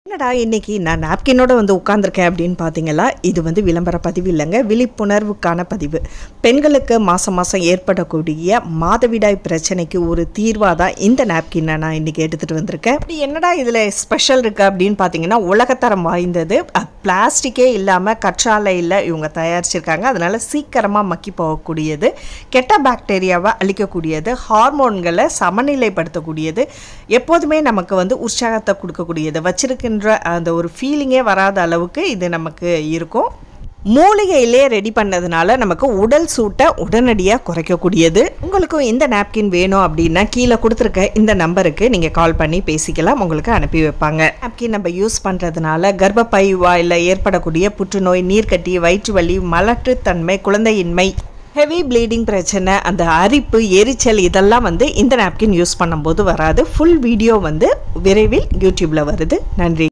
என்னடா இன்னைக்கு நான் நாப்கினோட வந்து உட்காந்துருக்கேன் அப்படின்னு பார்த்தீங்களா இது வந்து விளம்பர பதிவு இல்லைங்க விழிப்புணர்வுக்கான பதிவு பெண்களுக்கு மாதம் மாதம் ஏற்படக்கூடிய மாதவிடாய் பிரச்சனைக்கு ஒரு தீர்வாக தான் இந்த நாப்கினை நான் இன்னைக்கு எடுத்துகிட்டு வந்திருக்கேன் அப்படி என்னடா இதில் ஸ்பெஷல் இருக்குது அப்படின்னு பார்த்தீங்கன்னா உலகத்தரம் வாய்ந்தது பிளாஸ்டிக்கே இல்லாமல் கற்றாழையில் இவங்க தயாரிச்சிருக்காங்க அதனால் சீக்கிரமாக மக்கி போகக்கூடியது கெட்ட பாக்டீரியாவை அழிக்கக்கூடியது ஹார்மோன்களை சமநிலைப்படுத்தக்கூடியது எப்போதுமே நமக்கு வந்து உற்சாகத்தை கொடுக்கக்கூடியது வச்சிருக்கின்ற அந்த ஒரு ஃபீலிங்கே வராத அளவுக்கு இது நமக்கு இருக்கும் மூலிகையிலே ரெடி பண்ணதுனால நமக்கு உடல் சூட்டை உடனடியாக குறைக்கக்கூடியது உங்களுக்கும் இந்த நாப்கின் வேணும் அப்படின்னா கீழே கொடுத்துருக்க இந்த நம்பருக்கு நீங்கள் கால் பண்ணி பேசிக்கலாம் உங்களுக்கு அனுப்பி வைப்பாங்க நாப்கின் நம்ம யூஸ் பண்ணுறதுனால கர்ப்பப்பை வாயில் ஏற்படக்கூடிய புற்றுநோய் நீர்க்கட்டி வயிற்று வலி மலட்டுத்தன்மை குழந்தையின்மை ஹெவி ப்ளீடிங் பிரச்சனை அந்த அரிப்பு எரிச்சல் இதெல்லாம் வந்து இந்த நாப்கின் யூஸ் பண்ணும்போது வராது ஃபுல் வீடியோ வந்து விரைவில் யூடியூப்பில் வருது நன்றி